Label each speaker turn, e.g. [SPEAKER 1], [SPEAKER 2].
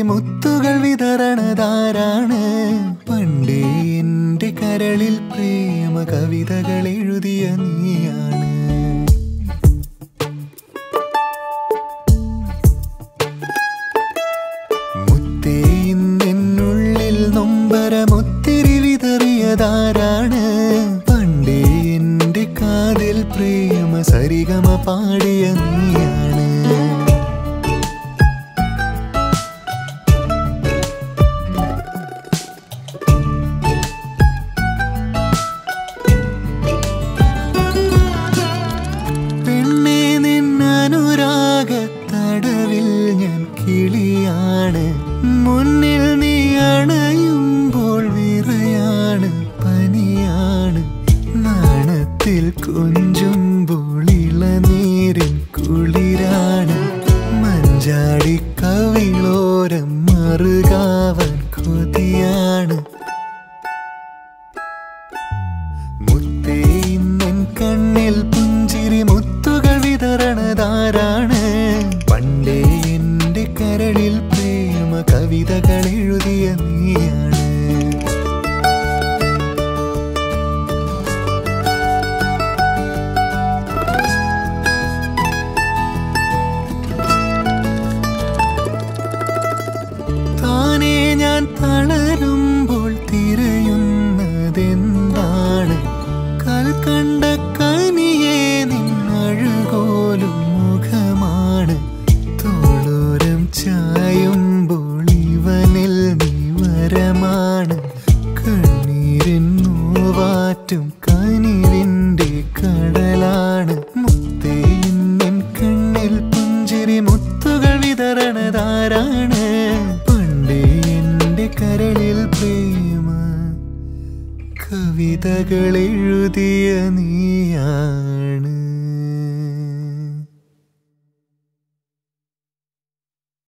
[SPEAKER 1] മുത്തുകൾ വിതരണതാരാണ് പണ്ടേ എന്റെ കരളിൽ പ്രേമ കവിതകൾ എഴുതിയ നീയാണ് മുത്തേ ഇന്നെന്നുള്ളിൽ നൊമ്പരമൊത്തിരി വിതറിയതാരാണ് പണ്ടേ എന്റെ കാതിൽ പ്രേമ സരിഗമ പാടിയ നീയാണ് പെണ്ണേ നിന്നനുരാഗത്തടവിൽ ഞാൻ കിളിയാണ് മുന്നിൽ നീ അണയുമ്പോൾ വിറയാണ് പനിയാണ് നാണത്തിൽ കൊഞ്ചുമ്പോൾ ഇളനീരിൻ കുളിരാണ് മഞ്ചാടി കവിളോരം മറുകാവൻ കൊതിയാണ് മുത്തേ ഇന്നൻ കണ്ണിൽ പുഞ്ചിരി മുത്തുകൾ വിതരണതാരാണ് പണ്ടേ എന്റെ കരളിൽ പ്രേമ കവിതകൾ എഴുതിയ നീയാണ് താനേ ഞാൻ തളരുമ്പോൾ തിരയുന്നതെന്താണ് കൽക്കണ്ട കനിയെ നിന്നഴുകോലും മുഖമാണ് തോളോരം ചായുമ്പോൾ ഇവനിൽ നീ വരമാണ് കണ്ണീരിൻ നോവാറ്റും കനിവിൻ്റെ കടലാണ് മുത്തേ ഇന്നൻ കണ്ണിൽ പുഞ്ചിരി മുത്തുകൾ വിതരണതാരാണ് പണ്ടേ എന്റെ കരളിൽ പ്രേമ കവിതകൾ എഴുതിയ നീയാണ്